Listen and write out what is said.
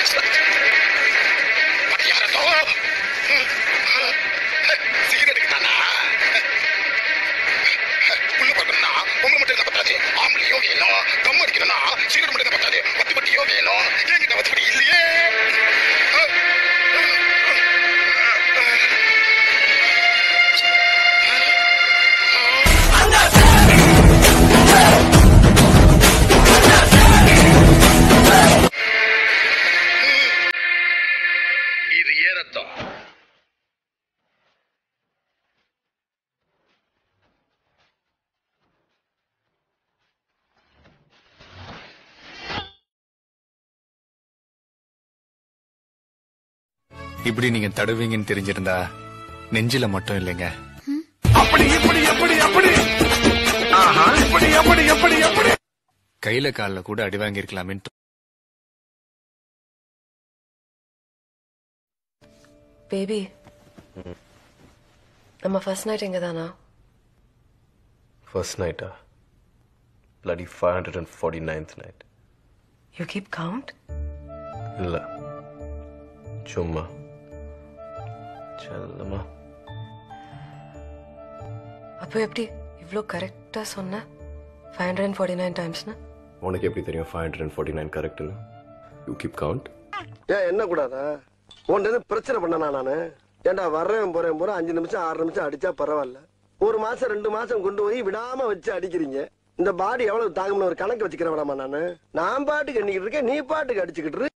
யாரோ சிகரெட் தானா உள்ள பார்த்தோம்னா உங்களை மட்டும் இருந்தா பத்தாது ஆம்பளையும் வேணும் கம் அடிக்கணும்னா சிகரெட் மட்டும் இருந்தா பத்தாது பத்து பத்தியும் வேணும் என்கிட்ட வச்சுப்படி இல்லையே இது ஏறத்தம் இப்படி நீங்க தடுவீங்கன்னு தெரிஞ்சிருந்தா நெஞ்சில மட்டும் இல்லைங்க அப்படி இப்படி எப்படி எப்படி ஆஹா இப்படி எப்படி எப்படி எப்படி கையில கால்ல கூட அடி வாங்கியிருக்கலாமேன்னு பேபி நம்ம ஃபர்ஸ்ட் நைட் எங்க தானா ஃபர்ஸ்ட் நைட்டா bloody 549th night you keep count இல்ல சும்மா செல்லமா அப்போ எப்படி இவ்வளோ கரெக்டா சொன்ன five hundred and forty nine டைம்ஸ்னு உனக்கு எப்படி தெரியும் ஃபைவ் ஹண்ட்ரட் ஃபார்ட்டி நைன் கரெக்ட்னு யூ கீப் கவுண்ட் ஏன் என்ன கூடாதா உன்ட்டு எதுவும் பிரச்சனை பண்ணனா நானு ஏன்டா வர்றேன் போறேன் போறேன் அஞ்சு நிமிஷம் ஆறு நிமிஷம் அடிச்சா பரவாயில்ல ஒரு மாசம் ரெண்டு மாசம் கொண்டு போய் விடாம வச்சு அடிக்கிறீங்க இந்த பாடி எவ்வளவு தாங்கும்னு ஒரு கணக்கு வச்சுக்கிற வேணாமா நானு நான் பாட்டுக்கு எண்ணிக்கிட்டு இருக்கேன் நீ பாட்டுக்கு அடிச்சுக்கிட்டு இரு.